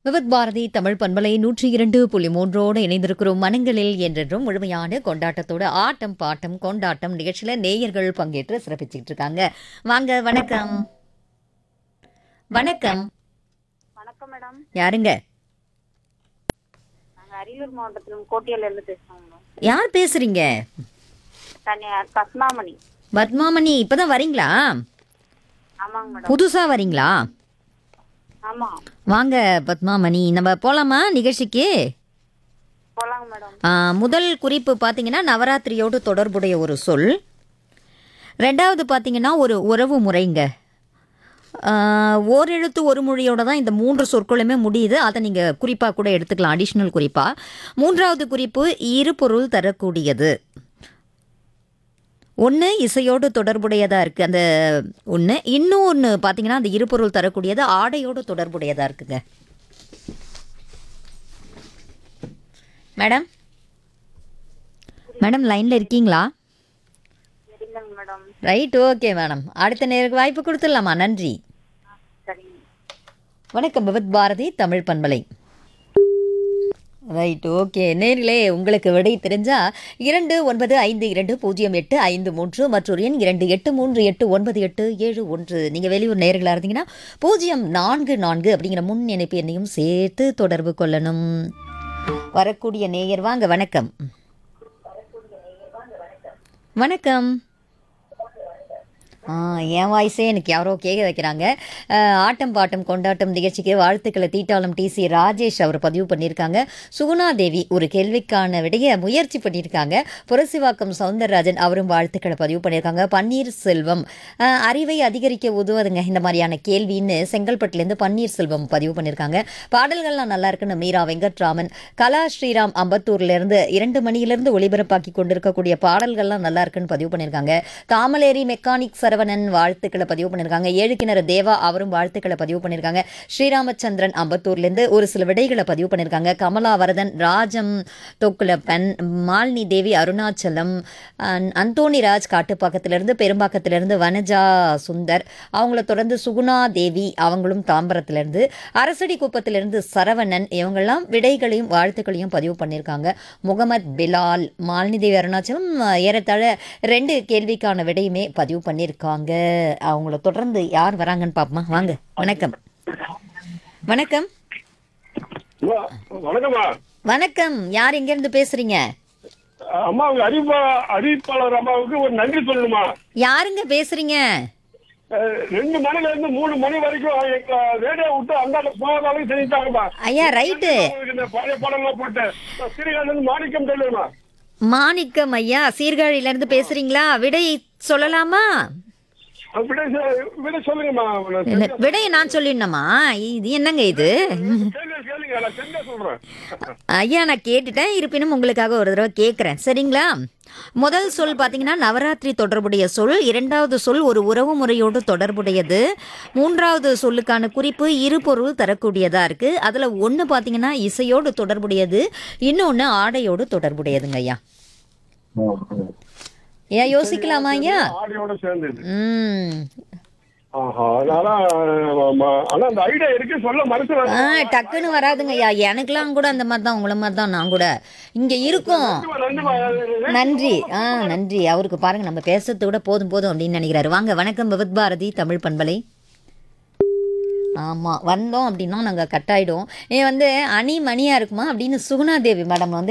விவத் பாரதி தமிழ் பண்பலை நூற்றி இரண்டு புள்ளி மூன்றோடு இணைந்திருக்கிறோம் மனங்களில் என்றென்றும் முழுமையான கொண்டாட்டத்தோட ஆட்டம் பாட்டம் கொண்டாட்டம் நிகழ்ச்சியில நேயர்கள் பங்கேற்று சிறப்பிச்சுட்டு இருக்காங்க வாங்க வணக்கம் வணக்கம் வணக்கம் மேடம் யாருங்க நாங்க அரியலூர் மாவட்டத்துல கோட்டியில இருந்து பேசுறோம் மேடம் யார் பேசுறீங்க தனியார் பத்மாமணி பத்மாமணி இப்பதான் வரீங்களா ஆமாங்க மேடம் புதுசா வரீங்களா ஆமா வாங்க பத்மாமணி நம்ம போலாமா நிகழ்ச்சிக்கு போலாங்க மேடம் ஆ, முதல் குறிப்பு பார்த்தீங்கன்னா நவராத்திரியோடு தொடர்புடைய ஒரு சொல் ரெண்டாவது பார்த்தீங்கன்னா ஒரு உறவு முறைங்க ஆ, ஓரெழுத்து ஒரு மொழியோட தான் இந்த மூன்று சொற்களுமே முடியுது அதை நீங்கள் குறிப்பாக கூட எடுத்துக்கலாம் அடிஷ்னல் குறிப்பாக மூன்றாவது குறிப்பு இரு பொருள் தரக்கூடியது ஒன்று இசையோடு தொடர்புடையதாக இருக்குது அந்த ஒன்று இன்னும் ஒன்று பார்த்தீங்கன்னா அந்த இருபொருள் தரக்கூடியது ஆடையோடு தொடர்புடையதாக இருக்குங்க மேடம் மேடம் லைனில் இருக்கீங்களா சரிங்க மேடம் ரைட் ஓகே மேடம் அடுத்த நேருக்கு வாய்ப்பு கொடுத்துடலாமா நன்றி சரிங்க வணக்கம் விவத் பாரதி தமிழ் பண்பலை ரைட் ஓகே நேரிலே உங்களுக்கு விடை தெரிஞ்சா இரண்டு ஒன்பது ஐந்து இரண்டு பூஜ்ஜியம் எட்டு ஐந்து மூன்று மற்றொரு எண் இரண்டு எட்டு மூன்று எட்டு ஒன்பது எட்டு ஏழு ஒன்று நீங்கள் வெளியூர் நேர்களாக இருந்தீங்கன்னா பூஜ்ஜியம் நான்கு நான்கு அப்படிங்கிற முன் இணைப்பு எண்ணையும் சேர்த்து தொடர்பு கொள்ளணும் வரக்கூடிய நேயர் வாங்க வணக்கம் வணக்கம் ஆ என் வாய்ஸே எனக்கு யாரோ கேட்க வைக்கிறாங்க அஹ், ஆட்டம் பாட்டம் கொண்டாட்டம் நிகழ்ச்சிக்கு வாழ்த்துக்களை தீட்டாளம் டிசி ராஜேஷ் அவர் பதிவு பண்ணியிருக்காங்க சுகுணா தேவி ஒரு கேள்விக்கான விடைய முயற்சி பண்ணியிருக்காங்க புரசிவாக்கம் சவுந்தரராஜன் அவரும் வாழ்த்துக்களை பதிவு பண்ணியிருக்காங்க பன்னீர் செல்வம் அஹ், அறிவை அதிகரிக்க உதவுதுங்க இந்த மாதிரியான கேள்வின்னு செங்கல்பட்டுலேருந்து பன்னீர் செல்வம் பதிவு பண்ணியிருக்காங்க பாடல்கள்லாம் நல்லா இருக்குன்னு மீரா வெங்கட்ராமன் கலா ஸ்ரீராம் அம்பத்தூர்லேருந்து இரண்டு மணியிலிருந்து ஒளிபரப்பாக்கி கொண்டிருக்கக்கூடிய பாடல்கள்லாம் நல்லா இருக்குன்னு பதிவு பண்ணியிருக்காங்க தாமலேரி மெக்கானிக் சரவணன் வாழ்த்துக்களை பதிவு பண்ணியிருக்காங்க ஏழு கிணறு தேவா அவரும் வாழ்த்துக்களை பதிவு பண்ணியிருக்காங்க ஸ்ரீராமச்சந்திரன் அம்பத்தூர்லேருந்து ஒரு சில விடைகளை பதிவு பண்ணியிருக்காங்க கமலா வரதன் ராஜம் தொக்குலப்பன் மாலினி தேவி அருணாச்சலம் அன்- அந்தோணி ராஜ் காட்டுப்பாக்கத்திலிருந்து பெரும்பாக்கத்திலிருந்து வனஜா சுந்தர் அவங்கள தொடர்ந்து சுகுணா தேவி அவங்களும் தாம்பரத்திலிருந்து அரசடி குப்பத்திலிருந்து சரவணன் இவங்கெல்லாம் விடைகளையும் வாழ்த்துக்களையும் பதிவு பண்ணியிருக்காங்க முகமது பிலால் மாலினி தேவி அருணாச்சலம் அஹ், ஏறத்தாழ ரெண்டு கேள்விக்கான விடையுமே பதிவு பண்ணியிருக்காங்க அவங்கள தொடர்ந்து யார் வராங்கன்னு பார்ப்போமா வாங்க வணக்கம் வணக்கம் அம்மா, வணக்கம்மா வணக்கம் யார் எங்கேருந்து பேசுறீங்க அம்மாவுக்கு அறிவிப்பா அறிவிப்பாளர் அம்மாவுக்கு ஒரு நன்றி சொல்லணுமா யாருங்க பேசுறீங்க அஹ், ரெண்டு மணில இருந்து மூணு மணி வரைக்கும் எங்க ரேடியோ விட்டு அந்தாண்ட போகாதாலும் செஞ்சுட்டாங்கம்மா ஐயா ரைட்டு உங்களுக்கு இந்த பழைய படம்லாம் போட்டு ஸ்ரீகாந்த் மாணிக்கம் சொல்லுமா மாணிக்கம் ஐயா சீர்காழியிலேருந்து பேசுறீங்களா விடை சொல்லலாமா விட விட சொல்லுங்கம்மா இல்ல, விடையை நான் சொல்லிடணுமா இது என்னங்க இது கேள்வி கேளுங்க நான் தெரிஞ்சா சொல்றேன் ஐயா நான் கேட்டுட்டேன் இருப்பினும் உங்களுக்காக ஒரு தடவை கேட்குறேன் சரிங்களா முதல் சொல் பார்த்தீங்கன்னா நவராத்திரி தொடர்புடைய சொல் இரண்டாவது சொல் ஒரு உறவு முறையோடு தொடர்புடையது மூன்றாவது சொல்லுக்கான குறிப்பு இரு பொருள் தரக்கூடியதாக இருக்குது அதில் ஒன்று பார்த்தீங்கன்னா இசையோடு தொடர்புடையது இன்னொன்று ஆடையோடு தொடர்புடையதுங்க ஐயா ஏன் யோசிக்கலாமா ஐயா ஆடியோட சேர்ந்தது ம் ஆஹா அதனால ஆமா. ஆனா அந்த ஐடியா இருக்கு சொல்ல மனசு ஆ டக்குன்னு வராதுங்க ஐயா எனக்கெல்லாம் கூட அந்த மாதிரி தான் உங்களை மாதிரி தான் நான் கூட இங்கே இருக்கும் நன்றிமா நன்றி ஆ நன்றி அவருக்கு பாருங்க நம்ம பேசுறது கூட போதும் போதும் அப்படின்னு நினைக்கிறாரு வாங்க வணக்கம் விவத் பாரதி தமிழ் பண்பலை ஆமாம் வந்தோம் அப்படின்னா நாங்கள் கட் ஆயிடும் ஏன் வந்து அணி மணியாக இருக்குமா அப்படின்னு சுகுணா தேவி மேடம் வந்து